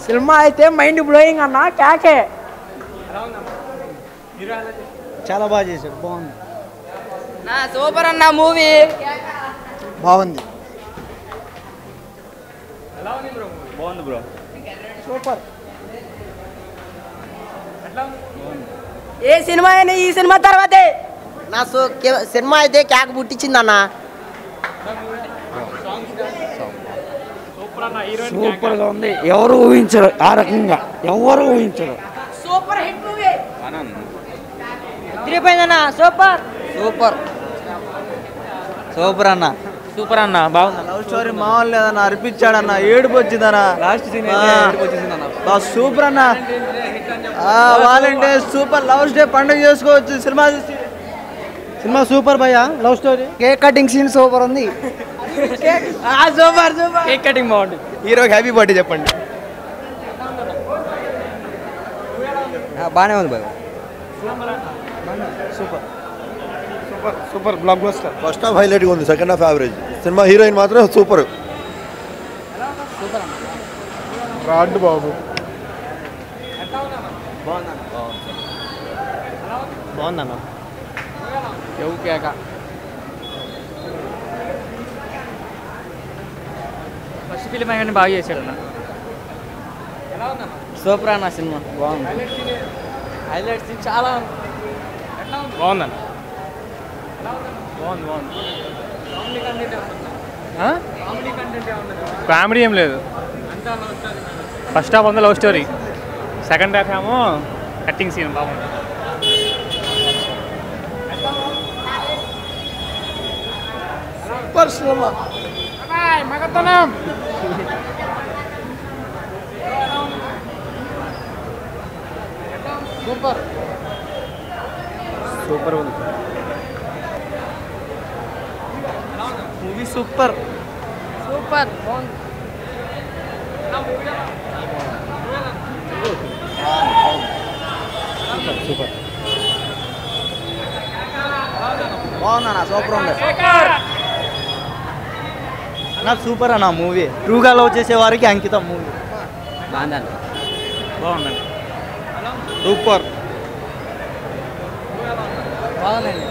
cinema అయితే mind blowing అన్న కేకే చాలా బాగా చేశాడు బాగుంది నా సూపర్ అన్న మూవీ బాగుంది బాగుంది బ్రో సూపర్ ఏ సినిమా అయినా ఈ సినిమా తర్వాతే నా సో సినిమా అయితే కేక పుట్టించింది అన్న సూపర్ గా ఉంది ఎవరు ఊహించరు ఆ రకంగా ఎవరు ఊహించరు సూపర్ హిట్ మూవీ తిరిగిపోయిందన్న సూపర్ సూపర్ సూపర్ అన్న సూపర్ అన్న బాగుంది లవ్ స్టోరీ మామూలు లేదన్న అనిపించాడన్న ఏడుపు వచ్చిందన్న లాస్ట్ సీన్ సూపర్ అన్న వాలంటే సూపర్ లవ్ డే పండుగ చేసుకోవచ్చు సినిమా చూసి సినిమా సూపర్ భయ్యా love story cake cutting scene super ఉంది సూపర్ సూపర్ కేక్ కటింగ్ బాగుంటుంది హీరోకి హ్యాపీ బర్త్డే చెప్పండి బాగానే ఉంది బాయ్ super super blockbuster first half హైలైట్గా ఉంది second half average cinema heroine మాత్రం సూపర్ రాడ్ బాబు బాగుందన్న ఎవు కేక ఫస్ట్ ఫిలిం అయినా బాగా చేశాడు అన్న సూపర్ అన్న సినిమా బాగుంది హైలైట్స్ చాలా బాగుందన్న బాగుంది బాగుంది కామెడీ ఏం లేదు ఫస్ట్ హాఫ్ ఉంది లవ్ స్టోరీ సెకండ్ హాఫ్ ఏమో కట్టింగ్ సీన్ బాగుంది సూపర్ సినిమా సూపర్ సూపర్ ఉంది మూవీ సూపర్ సూపర్ బాగుంది బాగుందన్న సూపర్ ఉంది అన్న సూపర్ అన్న మూవీ ట్రూగా లవ్ చేసే వారికి అంకితం మూవీ బాగుందన్న బాగుందండి సూపర్ బాగుందండి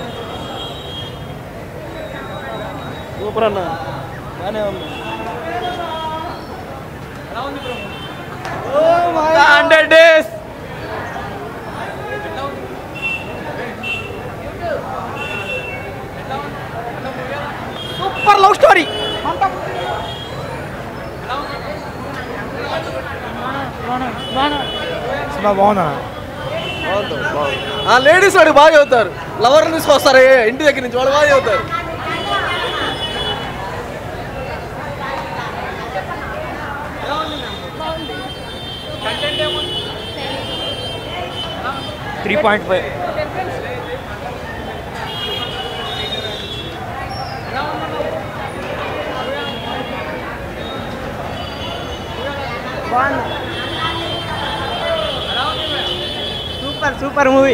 సూపర్ అన్న బాగానే ఉంది hundred days super love story cinema బాగుందా లేడీస్ వాడు బాగా చదువుతారు లవర్ తీసుకొస్తారు ఇంటి దగ్గర నుంచి వాడు బాగా చదువుతారు three point five super super movie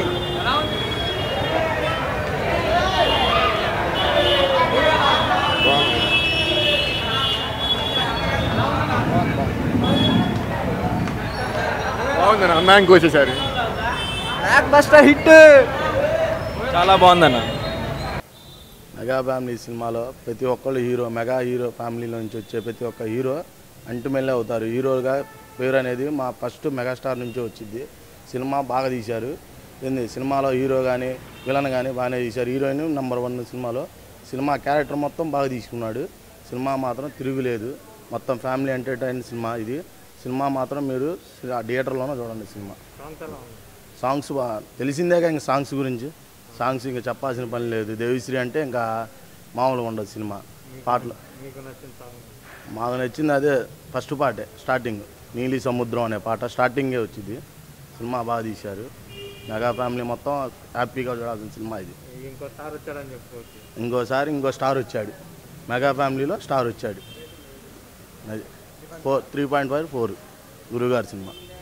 బాగుంది అమ్మాయికి వచ్చేసారు బ్లాక్ బస్టర్ హిట్ చాలా బాగుందన్న మెగా ఫ్యామిలీ సినిమాలో ప్రతి ఒక్కళ్ళు హీరో మెగా హీరో ఫ్యామిలీలో నుంచి వచ్చే ప్రతి ఒక్క హీరో అంటుమెల్లే అవుతారు హీరోగా పేరు అనేది మా ఫస్ట్ మెగాస్టార్ నుంచి వచ్చింది సినిమా బాగా తీశారు ఏంది సినిమాలో హీరో కానీ విలన్ కానీ బాగానే తీశారు హీరోయిన్ నెంబర్ వన్ సినిమాలో సినిమా క్యారెక్టర్ మొత్తం బాగా తీసుకున్నాడు సినిమా మాత్రం తిరుగులేదు మొత్తం ఫ్యామిలీ ఎంటర్టైన్ సినిమా ఇది సినిమా మాత్రం మీరు థియేటర్లోనే చూడండి సినిమా సాంగ్స్ బా తెలిసిందేగా ఇంకా సాంగ్స్ గురించి సాంగ్స్ ఇంకా చెప్పాల్సిన పని లేదు దేవిశ్రీ అంటే ఇంకా మామూలుగా ఉండదు సినిమా పాటలు మాకు నచ్చింది అదే ఫస్ట్ పాటే స్టార్టింగ్ నీలి సముద్రం అనే పాట స్టార్టింగే వచ్చింది సినిమా బాగా తీశారు మెగా ఫ్యామిలీ మొత్తం హ్యాపీగా చూడాల్సిన సినిమా ఇది ఇంకోసారి ఇంకో స్టార్ వచ్చాడు మెగా ఫ్యామిలీలో స్టార్ వచ్చాడు అది four three point five four గురుగారి సినిమా